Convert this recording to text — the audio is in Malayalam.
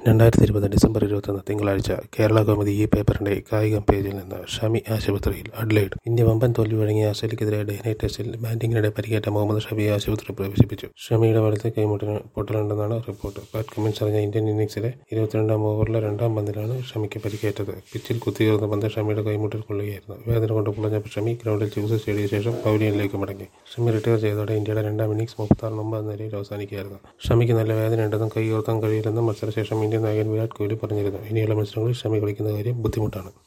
രണ്ടായിരത്തി ഇരുപത് ഡിസംബർ ഇരുപത്തൊന്ന് തിങ്കളാഴ്ച കേരള കൗമുദി ഈ പേപ്പറിന്റെ കായികം പേജിൽ നിന്ന് ഷമി ആശുപത്രിയിൽ അഡ്ലൈഡ് ഇന്ത്യ വമ്പൻ തോൽവി വഴങ്ങിയ ഓസ്ട്രേലിയക്കെതിരെ ഡേ നൈറ്റ് ടെസ്റ്റിൽ ബാറ്റിംഗിനിടെ പരിക്കേറ്റ മുഹമ്മദ് ഷമിയെ ആശുപത്രി പ്രവേശിപ്പിച്ചു ഷമിയുടെ വലത്തെ കൈമുട്ടിന് പൊട്ടലുണ്ടെന്നാണ് റിപ്പോർട്ട് ബാറ്റ് കമ്മിൻസ് അറിഞ്ഞ ഇന്ത്യൻ ഇന്നിംഗ്സിലെ ഇരുപത്തിരണ്ടാം ഓവറിലെ രണ്ടാം പന്തിലാണ് ഷമിക്ക് പരിക്കേറ്റത് പിച്ചിൽ കുത്തിയുയർന്ന പന്ത് ഷമിയുടെ കൈമുട്ടിൽ കൊള്ളുകയായിരുന്നു വേദന കൊണ്ട് പുളഞ്ഞ ഷമി ഗ്രൗണ്ടിൽ ചികിത്സ തേടിയ ശേഷം പവലിയനിലേക്ക് മടങ്ങി ഷമി റിട്ടയർ ചെയ്തതോടെ ഇന്ത്യയുടെ രണ്ടാം ഇന്നിംഗ്സ് മുപ്പത്താറിന് ഒമ്പത് നിലയിൽ അവസാനിക്കുകയായിരുന്നു ഷമിക്ക് നല്ല വേദനയുണ്ടെന്നും കൈ ഉയർത്താൻ കഴിയില്ലെന്നും മത്സരശേഷം ഇന്ത്യൻ നായകൻ വിരാട് കോഹ്ലി പറഞ്ഞിരുന്നു ഇനിയുള്ള മത്സരങ്ങളിൽ ഷമി കളിക്കുന്ന കാര്യം ബുദ്ധിമുട്ടാണ്